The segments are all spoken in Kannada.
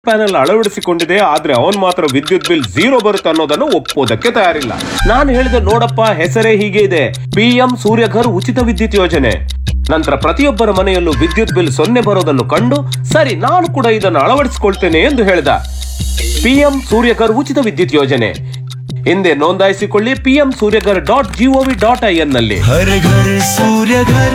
ಪ್ಯಾನೆಲ್ ಅಳವಡಿಸಿಕೊಂಡಿದೆ ಆದ್ರೆ ಅವನ್ ಮಾತ್ರ ವಿದ್ಯುತ್ ಬಿಲ್ ಝೀರೋ ಬರುತ್ತೆ ಅನ್ನೋದನ್ನು ಒಪ್ಪೋದಕ್ಕೆ ತಯಾರಿಲ್ಲ ನಾನು ಹೇಳಿದೆ ನೋಡಪ್ಪ ಹೆಸರೇ ಹೀಗೆ ಇದೆ ಪಿಎಂ ಸೂರ್ಯಘರ್ ಉಚಿತ ವಿದ್ಯುತ್ ಯೋಜನೆ ನಂತರ ಪ್ರತಿಯೊಬ್ಬರ ಮನೆಯಲ್ಲೂ ವಿದ್ಯುತ್ ಬಿಲ್ ಸೊನ್ನೆ ಬರೋದನ್ನು ಕಂಡು ಸರಿ ನಾನು ಕೂಡ ಇದನ್ನು ಅಳವಡಿಸಿಕೊಳ್ತೇನೆ ಎಂದು ಹೇಳಿದ ಪಿಎಂ ಸೂರ್ಯಘರ್ ಉಚಿತ ವಿದ್ಯುತ್ ಯೋಜನೆ ಹಿಂದೆ ನೋಂದಾಯಿಸಿಕೊಳ್ಳಿ PM Suryaghar dot G O V dot I N ನಲ್ಲಿ हर घर सूर्य घर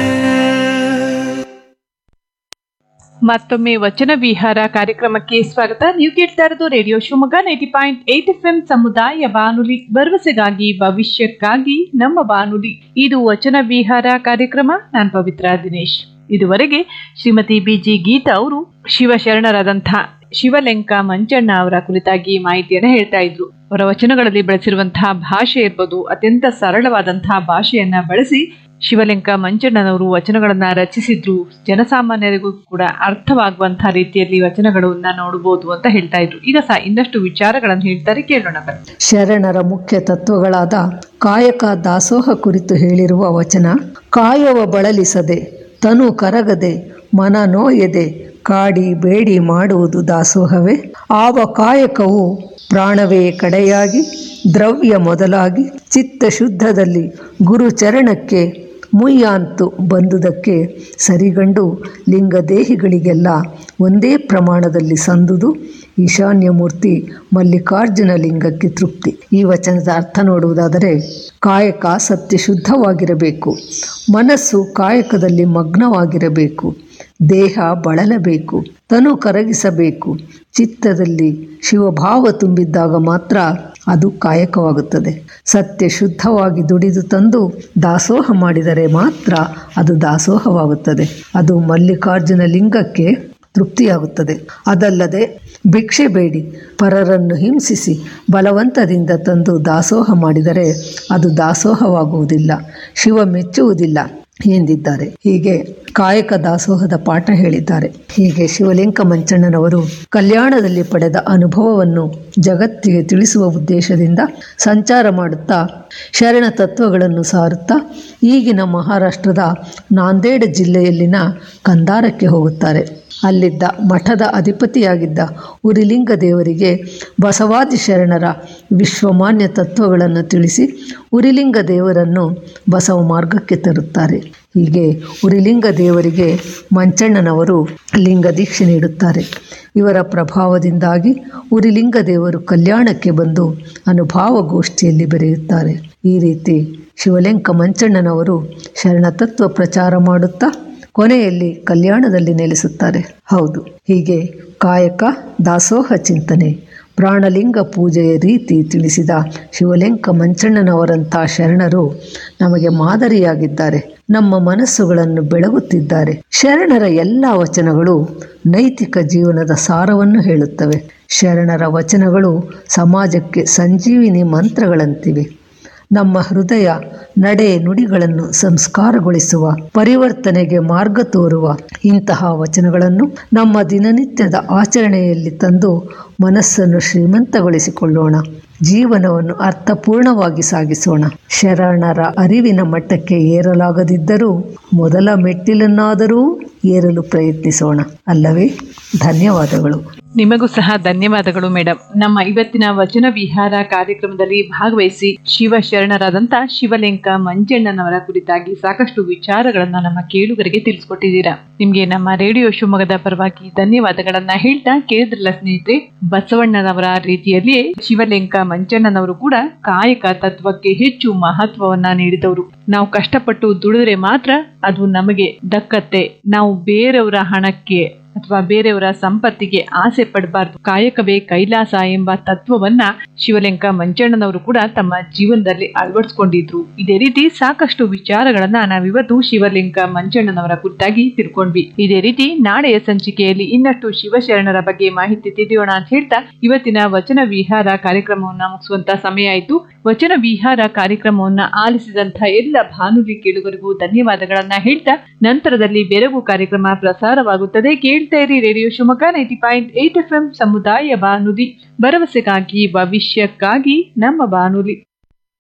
ಮತ್ತೊಮ್ಮೆ ವಚನ ವಿಹಾರ ಕಾರ್ಯಕ್ರಮಕ್ಕೆ ಸ್ವಾಗತ ನೀವು ಕೇಳ್ತಾ ಇರೋದು radio Shivamogga ninety point eight F M ಸಮುದಾಯ ಬಾನುಲಿ ಭರವಸೆಗಾಗಿ ಭವಿಷ್ಯಕ್ಕಾಗಿ ನಮ್ಮ ಬಾನುಲಿ ಇದು ವಚನ ವಿಹಾರ ಕಾರ್ಯಕ್ರಮ ನಾನು ಪವಿತ್ರ ದಿನೇಶ್ ಇದುವರೆಗೆ ಶ್ರೀಮತಿ ಬಿಜಿ ಗೀತಾ ಅವರು ಶಿವಶರಣರಾದಂತಹ ಶಿವಲೆಂಕ ಮಂಚಣ್ಣ ಅವರ ಕುರಿತಾಗಿ ಮಾಹಿತಿಯನ್ನು ಹೇಳ್ತಾ ಇದ್ರು ಅವರ ವಚನಗಳಲ್ಲಿ ಬಳಸಿರುವಂತಹ ಭಾಷೆ ಇರ್ಬೋದು ಅತ್ಯಂತ ಸರಳವಾದಂತಹ ಭಾಷೆಯನ್ನ ಬಳಸಿ ಶಿವಲೆಂಕ ಮಂಚಣ್ಣನವರು ವಚನಗಳನ್ನ ರಚಿಸಿದ್ರು ಜನಸಾಮಾನ್ಯರಿಗೂ ಕೂಡ ಅರ್ಥವಾಗುವಂತಹ ರೀತಿಯಲ್ಲಿ ವಚನಗಳನ್ನ ನೋಡಬಹುದು ಅಂತ ಹೇಳ್ತಾ ಇದ್ರು ಈಗ ಸಹ ಇನ್ನಷ್ಟು ವಿಚಾರಗಳನ್ನು ಹೇಳ್ತಾರೆ ಕೇಳೋಣ ಬನ್ನಿ ಶರಣರ ಮುಖ್ಯ ತತ್ವಗಳಾದ ಕಾಯಕ ದಾಸೋಹ ಕುರಿತು ಹೇಳಿರುವ ವಚನ ಕಾಯವ ಬಳಲಿಸದೆ ತನು ಕರಗದೆ ಮನ ನೋಯದೆ ಕಾಡಿ ಬೇಡಿ ಮಾಡುವುದು ದಾಸೋಹವೇ ಆವ ಕಾಯಕವು ಪ್ರಾಣವೇ ಕಡೆಯಾಗಿ ದ್ರವ್ಯ ಮೊದಲಾಗಿ ಚಿತ್ತ ಶುದ್ಧದಲ್ಲಿ ಗುರು ಚರಣಕ್ಕೆ ಮುಯ್ಯಾಂತು ಬಂದುದಕ್ಕೆ ಸರಿಗಂಡು ಲಿಂಗದೇಹಿಗಳಿಗೆಲ್ಲ ಒಂದೇ ಪ್ರಮಾಣದಲ್ಲಿ ಸಂದುದು ಈಶಾನ್ಯ ಮೂರ್ತಿ ಮಲ್ಲಿಕಾರ್ಜುನ ಲಿಂಗಕ್ಕೆ ತೃಪ್ತಿ ಈ ವಚನದ ಅರ್ಥ ನೋಡುವುದಾದರೆ ಕಾಯಕ ಸತ್ಯ ಶುದ್ಧವಾಗಿರಬೇಕು ಮನಸ್ಸು ಕಾಯಕದಲ್ಲಿ ಮಗ್ನವಾಗಿರಬೇಕು ದೇಹ ಬಳಲಬೇಕು ತನು ಕರಗಿಸಬೇಕು ಚಿತ್ತದಲ್ಲಿ ಶಿವಭಾವ ತುಂಬಿದ್ದಾಗ ಮಾತ್ರ ಅದು ಕಾಯಕವಾಗುತ್ತದೆ ಸತ್ಯ ಶುದ್ಧವಾಗಿ ದುಡಿದು ತಂದು ದಾಸೋಹ ಮಾಡಿದರೆ ಮಾತ್ರ ಅದು ದಾಸೋಹವಾಗುತ್ತದೆ ಅದು ಮಲ್ಲಿಕಾರ್ಜುನ ಲಿಂಗಕ್ಕೆ ತೃಪ್ತಿಯಾಗುತ್ತದೆ ಅದಲ್ಲದೆ ಭಿಕ್ಷೆ ಬೇಡಿ ಪರರನ್ನು ಹಿಂಸಿಸಿ ಬಲವಂತದಿಂದ ತಂದು ದಾಸೋಹ ಮಾಡಿದರೆ ಅದು ದಾಸೋಹವಾಗುವುದಿಲ್ಲ ಶಿವ ಮೆಚ್ಚುವುದಿಲ್ಲ ಎಂದಿದ್ದಾರೆ ಹೀಗೆ ಕಾಯಕ ದಾಸೋಹದ ಪಾಠ ಹೇಳಿದ್ದಾರೆ ಹೀಗೆ ಶಿವಲಿಂಗ ಮಂಚಣ್ಣನವರು ಕಲ್ಯಾಣದಲ್ಲಿ ಪಡೆದ ಅನುಭವವನ್ನು ಜಗತ್ತಿಗೆ ತಿಳಿಸುವ ಉದ್ದೇಶದಿಂದ ಸಂಚಾರ ಮಾಡುತ್ತಾ ಶರಣ ತತ್ವಗಳನ್ನು ಸಾರುತ್ತಾ ಈಗಿನ ಮಹಾರಾಷ್ಟ್ರದ ನಾಂದೇಡ ಜಿಲ್ಲೆಯಲ್ಲಿನ ಕಂದಾರಕ್ಕೆ ಹೋಗುತ್ತಾರೆ ಅಲ್ಲಿದ್ದ ಮಠದ ಅಧಿಪತಿಯಾಗಿದ್ದ ಉರಿಲಿಂಗ ದೇವರಿಗೆ ಬಸವಾದಿ ಶರಣರ ವಿಶ್ವಮಾನ್ಯ ತತ್ವಗಳನ್ನು ತಿಳಿಸಿ ಉರಿಲಿಂಗ ದೇವರನ್ನು ಬಸವ ಮಾರ್ಗಕ್ಕೆ ತರುತ್ತಾರೆ ಹೀಗೆ ಉರಿಲಿಂಗ ದೇವರಿಗೆ ಮಂಚಣ್ಣನವರು ಲಿಂಗ ದೀಕ್ಷೆ ನೀಡುತ್ತಾರೆ ಇವರ ಪ್ರಭಾವದಿಂದಾಗಿ ಉರಿಲಿಂಗ ದೇವರು ಕಲ್ಯಾಣಕ್ಕೆ ಬಂದು ಅನುಭಾವ ಗೋಷ್ಠಿಯಲ್ಲಿ ಬೆರೆಯುತ್ತಾರೆ ಈ ರೀತಿ ಶಿವಲಿಂಗ ಮಂಚಣ್ಣನವರು ಶರಣತತ್ವ ಪ್ರಚಾರ ಮಾಡುತ್ತಾ ಕೊನೆಯಲ್ಲಿ ಕಲ್ಯಾಣದಲ್ಲಿ ನೆಲೆಸುತ್ತಾರೆ ಹೌದು ಹೀಗೆ ಕಾಯಕ ದಾಸೋಹ ಚಿಂತನೆ ಪ್ರಾಣಲಿಂಗ ಪೂಜೆಯ ರೀತಿ ತಿಳಿಸಿದ ಶಿವಲಿಂಗ ಮಂಚಣ್ಣನವರಂಥ ಶರಣರು ನಮಗೆ ಮಾದರಿಯಾಗಿದ್ದಾರೆ ನಮ್ಮ ಮನಸ್ಸುಗಳನ್ನು ಬೆಳಗುತ್ತಿದ್ದಾರೆ ಶರಣರ ಎಲ್ಲ ವಚನಗಳು ನೈತಿಕ ಜೀವನದ ಸಾರವನ್ನು ಹೇಳುತ್ತವೆ ಶರಣರ ವಚನಗಳು ಸಮಾಜಕ್ಕೆ ಸಂಜೀವಿನಿ ಮಂತ್ರಗಳಂತಿವೆ ನಮ್ಮ ಹೃದಯ ನಡೆ ನುಡಿಗಳನ್ನು ಸಂಸ್ಕಾರಗೊಳಿಸುವ ಪರಿವರ್ತನೆಗೆ ಮಾರ್ಗ ತೋರುವ ಇಂತಹ ವಚನಗಳನ್ನು ನಮ್ಮ ದಿನನಿತ್ಯದ ಆಚರಣೆಯಲ್ಲಿ ತಂದು ಮನಸ್ಸನ್ನು ಶ್ರೀಮಂತಗೊಳಿಸಿಕೊಳ್ಳೋಣ ಜೀವನವನ್ನು ಅರ್ಥಪೂರ್ಣವಾಗಿ ಸಾಗಿಸೋಣ ಶರಣರ ಅರಿವಿನ ಮಟ್ಟಕ್ಕೆ ಏರಲಾಗದಿದ್ದರೂ ಮೊದಲ ಮೆಟ್ಟಿಲನ್ನಾದರೂ ಏರಲು ಪ್ರಯತ್ನಿಸೋಣ ಅಲ್ಲವೇ ಧನ್ಯವಾದಗಳು ನಿಮಗೂ ಸಹ ಧನ್ಯವಾದಗಳು ಮೇಡಮ್ ನಮ್ಮ ಇವತ್ತಿನ ವಚನ ವಿಹಾರ ಕಾರ್ಯಕ್ರಮದಲ್ಲಿ ಭಾಗವಹಿಸಿ ಶಿವ ಶರಣರಾದಂತ ಶಿವಲಿಂಗ ಮಂಜಣ್ಣನವರ ಕುರಿತಾಗಿ ಸಾಕಷ್ಟು ವಿಚಾರಗಳನ್ನ ನಮ್ಮ ಕೇಳುಗರಿಗೆ ತಿಳಿಸ್ಕೊಟ್ಟಿದ್ದೀರಾ ನಿಮ್ಗೆ ನಮ್ಮ ರೇಡಿಯೋ ಶಿವಮೊಗ್ಗದ ಪರವಾಗಿ ಧನ್ಯವಾದಗಳನ್ನ ಹೇಳ್ತಾ ಕೇಳಿದ್ರಲ್ಲ ಸ್ನೇಹಿತರೆ ಬಸವಣ್ಣನವರ ರೀತಿಯಲ್ಲಿಯೇ ಶಿವಲಿಂಗ ಮಂಜಣ್ಣನವರು ಕೂಡ ಕಾಯಕ ತತ್ವಕ್ಕೆ ಹೆಚ್ಚು ಮಹತ್ವವನ್ನ ನೀಡಿದವರು ನಾವು ಕಷ್ಟಪಟ್ಟು ದುಡಿದ್ರೆ ಮಾತ್ರ ಅದು ನಮಗೆ ದಕ್ಕತ್ತೆ ನಾವು ಬೇರೆಯವರ ಹಣಕ್ಕೆ ಅಥವಾ ಬೇರೆಯವರ ಸಂಪತ್ತಿಗೆ ಆಸೆ ಪಡಬಾರ್ದು ಕಾಯಕವೇ ಕೈಲಾಸ ಎಂಬ ತತ್ವವನ್ನ ಶಿವಲಿಂಗ ಮಂಚಣ್ಣನವರು ಕೂಡ ತಮ್ಮ ಜೀವನದಲ್ಲಿ ಅಳವಡಿಸ್ಕೊಂಡಿದ್ರು ಇದೇ ರೀತಿ ಸಾಕಷ್ಟು ವಿಚಾರಗಳನ್ನ ನಾವಿವತ್ತು ಶಿವಲಿಂಗ ಮಂಚಣ್ಣನವರ ಕುರಿತಾಗಿ ತಿಳ್ಕೊಂಡ್ವಿ ಇದೇ ರೀತಿ ನಾಳೆಯ ಸಂಚಿಕೆಯಲ್ಲಿ ಇನ್ನಷ್ಟು ಶಿವಶರಣರ ಬಗ್ಗೆ ಮಾಹಿತಿ ತಿಳಿಯೋಣ ಅಂತ ಹೇಳ್ತಾ ಇವತ್ತಿನ ವಚನ ವಿಹಾರ ಕಾರ್ಯಕ್ರಮವನ್ನ ಮುಗಿಸುವಂತ ಸಮಯ ಆಯಿತು ವಚನ ವಿಹಾರ ಕಾರ್ಯಕ್ರಮವನ್ನ ಆಲಿಸಿದಂತಹ ಎಲ್ಲ ಭಾನುಲಿ ಕೇಳುಗರಿಗೂ ಧನ್ಯವಾದಗಳನ್ನ ಹೇಳ್ತಾ ನಂತರದಲ್ಲಿ ಬೆರಗು ಕಾರ್ಯಕ್ರಮ ಪ್ರಸಾರವಾಗುತ್ತದೆ ಕೇಳ್ತಾ ಇರಿ radio Shivamogga ninety point eight F M ಸಮುದಾಯ ಬಾನುಲಿ ಭರವಸೆಗಾಗಿ ಭವಿಷ್ಯಕ್ಕಾಗಿ ನಮ್ಮ ಬಾನುಲಿ